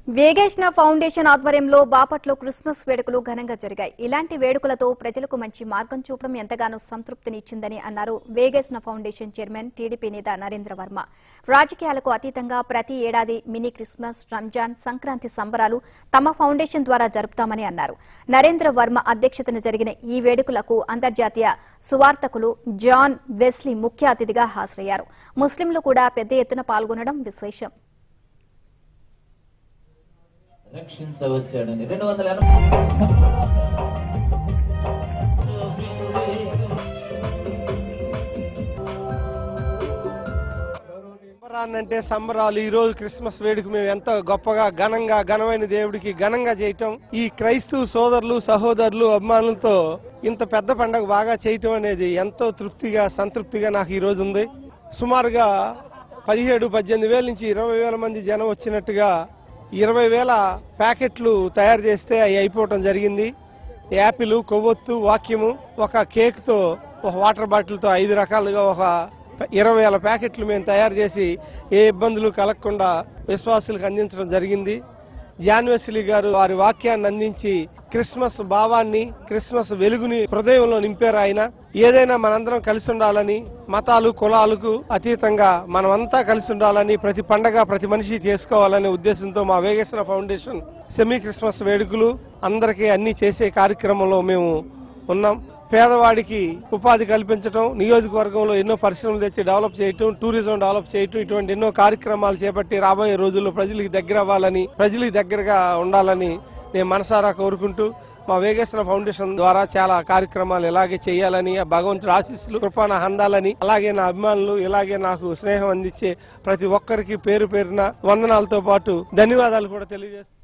Vegesna foundation ఆధ్వర్యంలో బాపట్లో Christmas వేడుకలు ఘనంగా జరిగాయి ఇలాంటి వేడుకలతో ప్రజలకు మంచి మార్గం చూపడం ఎంతగానో సంతృప్తినిచ్చిందని అన్నారు వేగేష్ణ ఫౌండేషన్ చైర్మన్ టీడీపీ నేత నరేంద్ర వర్మ రాజకీయాలకు అతీతంగా ప్రతి ఏడాది మినీ క్రిస్మస్ రంజాన్ సంక్రాంతి సంబరాలు తమ ఫౌండేషన్ ద్వారా జరుపుతామని అన్నారు నరేంద్ర వర్మ అధ్యక్షతన జరిగిన ఈ వేడుకలకు అంతర్జాతీయ సువార్తకులు జాన్ వెస్లీ ముఖ్య అతిథిగా హాజరయ్యారు ముస్లింలు కూడా పెద్ద ఎత్తున పాల్గొనడం విశేషం రక్షించవచ్చాడని రెండు వందల ఎనభై సంబరాన్ని అంటే సంబరాలు ఈ రోజు క్రిస్మస్ వేడుక మేము ఎంతో గొప్పగా ఘనంగా ఘనమైన దేవుడికి ఘనంగా చేయటం ఈ క్రైస్తవ సోదరులు సహోదరులు అభిమానులతో ఇంత పెద్ద పండగ బాగా చేయటం అనేది ఎంతో తృప్తిగా సంతృప్తిగా నాకు ఈ రోజు ఉంది సుమారుగా పదిహేడు పద్దెనిమిది వేల నుంచి ఇరవై వేల మంది జనం వచ్చినట్టుగా ఇరవై వేల ప్యాకెట్లు తయారు చేస్తే అవి అయిపోవటం జరిగింది యాపిల్ కొవ్వొత్తు వాక్యము ఒక కేక్తో ఒక వాటర్ బాటిల్తో ఐదు రకాలుగా ఒక ఇరవై వేల ప్యాకెట్లు మేము తయారు చేసి ఏ ఇబ్బందులు కలగకుండా విశ్వాసులకు అందించడం జరిగింది జాన్ వెస్లీ గారు వారి వాక్యాన్ని అందించి క్రిస్మస్ భావాన్ని క్రిస్మస్ వెలుగుని హృదయంలో నింపారు ఆయన ఏదైనా మనందరం కలిసి ఉండాలని మతాలు కులాలకు అతీతంగా మనమంతా కలిసి ఉండాలని ప్రతి పండగ ప్రతి మనిషి చేసుకోవాలనే ఉద్దేశంతో మా వేగేశ్వర ఫౌండేషన్ సెమీ క్రిస్మస్ వేడుకలు అందరికీ అన్ని చేసే కార్యక్రమంలో మేము ఉన్నాం పేదవాడికి ఉపాధి కల్పించడం నియోజకవర్గంలో ఎన్నో పరిశ్రమలు తెచ్చి డెవలప్ చేయటం టూరిజం డెవలప్ చేయటం ఇటువంటి ఎన్నో కార్యక్రమాలు చేపట్టి రాబోయే రోజుల్లో ప్రజలకు దగ్గర అవ్వాలని ప్రజలకు దగ్గరగా ఉండాలని నేను మనసారా కోరుకుంటూ మా వేగేశ్వర ఫౌండేషన్ ద్వారా చాలా కార్యక్రమాలు ఇలాగే చేయాలని ఆ భగవంతుడు ఆశీస్సులు కృప నాకు అందాలని అలాగే నా అభిమానులు ఇలాగే నాకు స్నేహం అందించే ప్రతి ఒక్కరికి పేరు పేరున వందనాలతో పాటు ధన్యవాదాలు కూడా తెలియజేస్తాను